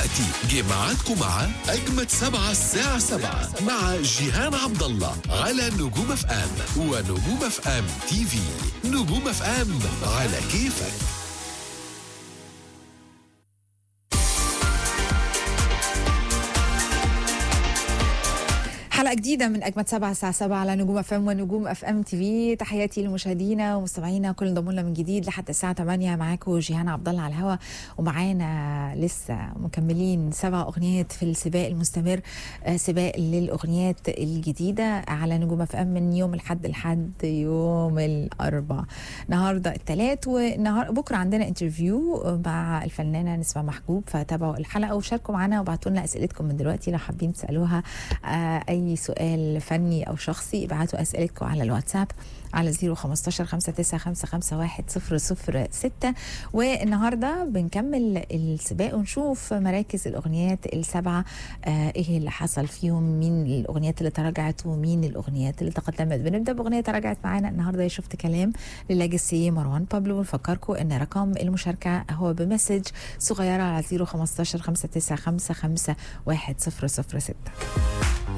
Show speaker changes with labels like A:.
A: دلوقتي جه ميعادكم مع أجمد سبعة الساعة سبعة مع جيهان عبد الله على نجوم اف ام ونجوم اف ام تي في نجوم اف ام على كيفك
B: حلقة جديدة من أجمد سبعة الساعة سبعة على نجوم اف ام ونجوم اف ام تي في تحياتي لمشاهدينا ومستمعينا كل انضموا لنا من جديد لحد الساعة 8 معاكم جيهان عبد الله على الهوا ومعانا لسه مكملين سبع أغنيات في السباق المستمر آه، سباق للأغنيات الجديدة على نجوم اف ام من يوم الحد لحد يوم الأربع النهاردة الثلاث ونهار بكرة عندنا انترفيو مع الفنانة نسمة محجوب فتابعوا الحلقة وشاركوا معنا وابعتوا لنا أسئلتكم من دلوقتي لو حابين تسألوها آه، اي سؤال فني او شخصي ابعتوا اسئلتكم على الواتساب على 015 59 ستة والنهارده بنكمل السباق ونشوف مراكز الاغنيات السبعه آه ايه اللي حصل فيهم مين الاغنيات اللي تراجعت ومين الاغنيات اللي تقدمت بنبدا باغنيه تراجعت معانا النهارده شفت كلام للاجسي مروان بابلو ونفكركم ان رقم المشاركه هو بمسج صغيره على 015 59 ستة